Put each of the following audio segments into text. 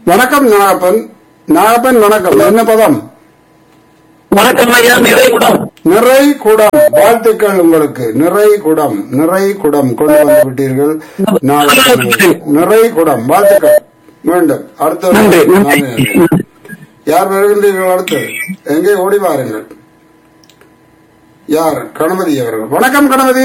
வணக்கம் நாகப்பன் நாகப்பன் வணக்கம் என்ன பதம் வணக்கம் ஐயா நிறைகுடம் நிறை குடம் வாழ்த்துக்கள் உங்களுக்கு நிறை குடம் நிறை குடம் கொண்டு வந்து விட்டீர்கள் நாகப்பன் நிறை குடம் வாழ்த்துக்கள் மீண்டும் அடுத்த நன்றி நன்றி நான் யார் வருகின்றீர்கள் அடுத்து எங்கே ஓடி வாருங்கள் யார் கணபதி அவர்கள் வணக்கம் கணபதி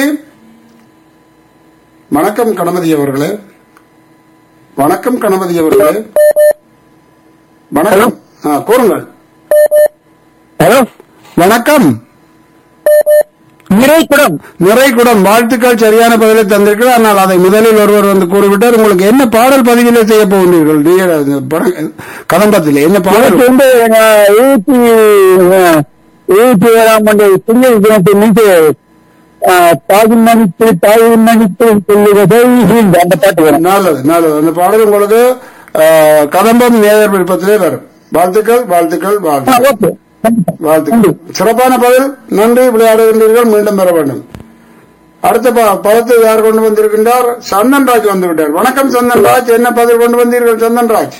வணக்கம் கணபதி அவர்களே வணக்கம் கணபதி அவர்களே வணக்கம் ஆ, கூறுங்கள் ஹலோ வணக்கம் நிறைகுடம் நிறைகுடம் வாழ்த்துக்கள் சரியான பதிலை தந்திருக்கிறார் ஆனால் அதை முதலில் ஒருவர் வந்து கூறிவிட்டார் உங்களுக்கு என்ன பாடல் பதிவிலே செய்ய போகின்றீர்கள் நீங்கள் அந்த படம் கதம்பத்திலே என்ன பாடல் எனக்கு வந்து எழுபத்தி எழுபத்தி ஏழாம் ஆண்டு புதிய தினத்தை மீது தாயின் மதிப்பு தாயின் மதிப்பு சொல்லுவதை அந்த பாட்டு வரும் நல்லது நல்லது அந்த பாடல் உங்களுக்கு ஆ, கதம்பம் நேயர் விருப்பத்திலே வரும் வாழ்த்துக்கள் வாழ்த்துக்கள் ஆ, வாழ்த்துக்கள் ஓகே கண்டிப்பா. வாழ்த்துக்கள் சிறப்பான பதில் நன்றி விளையாடுகின்றீர்கள் மீண்டும் பெற வேண்டும் அடுத்த ப- பதத்தை யார் கொண்டு வந்திருக்கின்றார் சந்தன்ராஜ் வந்து விட்டார் வணக்கம் சந்தன்ராஜ் என்ன பதில் கொண்டு வந்தீர்கள் சந்தன்ராஜ்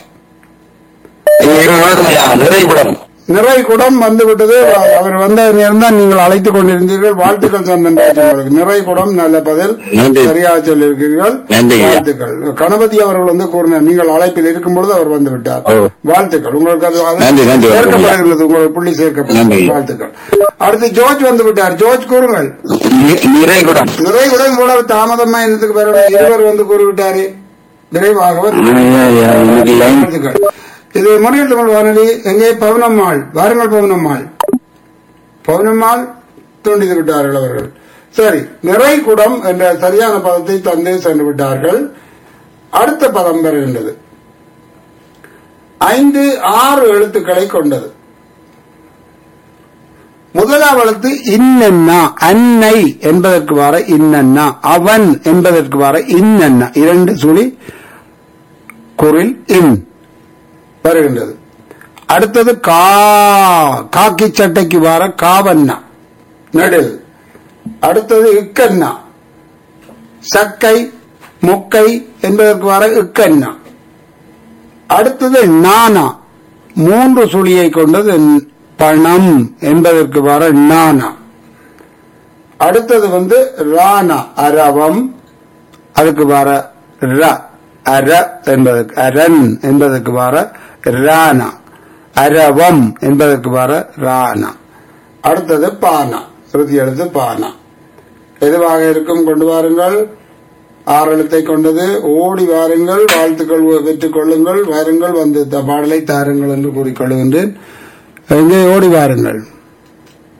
நிறைகுடம் நிறை குடம் வந்து விட்டது அவர் வந்த நேரம் தான் நீங்கள் அழைத்துக் கொண்டிருந்தீர்கள் வாழ்த்துக்கள் சந்தன்ராஜ் உங்களுக்கு நிறை குடம் நல்ல பதில் நன்றி. சரியாக சொல்லியிருக்கிறீர்கள் நன்றி. வாழ்த்துக்கள் கணபதி அவர்கள் வந்து கூறினார் நீங்கள் அழைப்பில் இருக்கும் பொழுது அவர் வந்து விட்டார் ஓ. வாழ்த்துக்கள் உங்களுக்கு அது அது நன்றி, நன்றி. சேர்க்கப்படுகிறது உங்களுக்கு புள்ளி சேர்க்கப்படும் நன்றி. வாழ்த்துக்கள் அடுத்து ஜோர்ஜ் வந்து விட்டார் ஜோர்ஜ் கூறுங்கள் நிறைகுடம் நிறை குடம் இவ்வளவு தாமதமா என்னத்துக்கு பெற இருவர் வந்து கூறிவிட்டாரு விரைவாக வந்து வாழ்த்துக்கள் இது முறையில் தமிழ் வானொலி எங்கே பவுனம்மாள் வாருங்கள் பவுனம்மாள் பவுனம்மாள் தூண்டித்து விட்டார்கள் அவர்கள் சரி நிறை குடம் என்ற சரியான பதத்தை தந்து சென்று விட்டார்கள் அடுத்த பதம் வருகின்றது ஐந்து ஆறு எழுத்துக்களை கொண்டது முதலாவது இன்னன்னா அன்னை என்பதற்கு வர இன்னன்னா அவன் என்பதற்கு வர இன்னன்னா இரண்டு சுழி குரில் இன் வருகின்றது அடுத்தது கா காக்கி சட்டைக்கு வர காவண்ணா நெடில் அடுத்தது இக்கண்ணா சக்கை முக்கை என்பதற்கு வர இக்கண்ணா அடுத்தது நானா மூன்று சுழியை கொண்டது பணம் என்பதற்கு வர நானா அடுத்தது வந்து ராணா அரவம் அதுக்கு வர ர அர என்பதற்கு அரண் என்பதற்கு வர ராணா அரவம் என்பதற்கு வர ராணா அடுத்தது பானா இறுதி எழுத்து பானா எதுவாக இருக்கும் கொண்டு வாருங்கள் ஆறு எழுத்தை கொண்டது ஓடி வாருங்கள் வாழ்த்துக்கள் பெற்றுக் கொள்ளுங்கள் வாருங்கள் வந்து இந்த பாடலை தாருங்கள் என்று கூறிக்கொள்கின்றேன் எங்கே ஓடி வாருங்கள்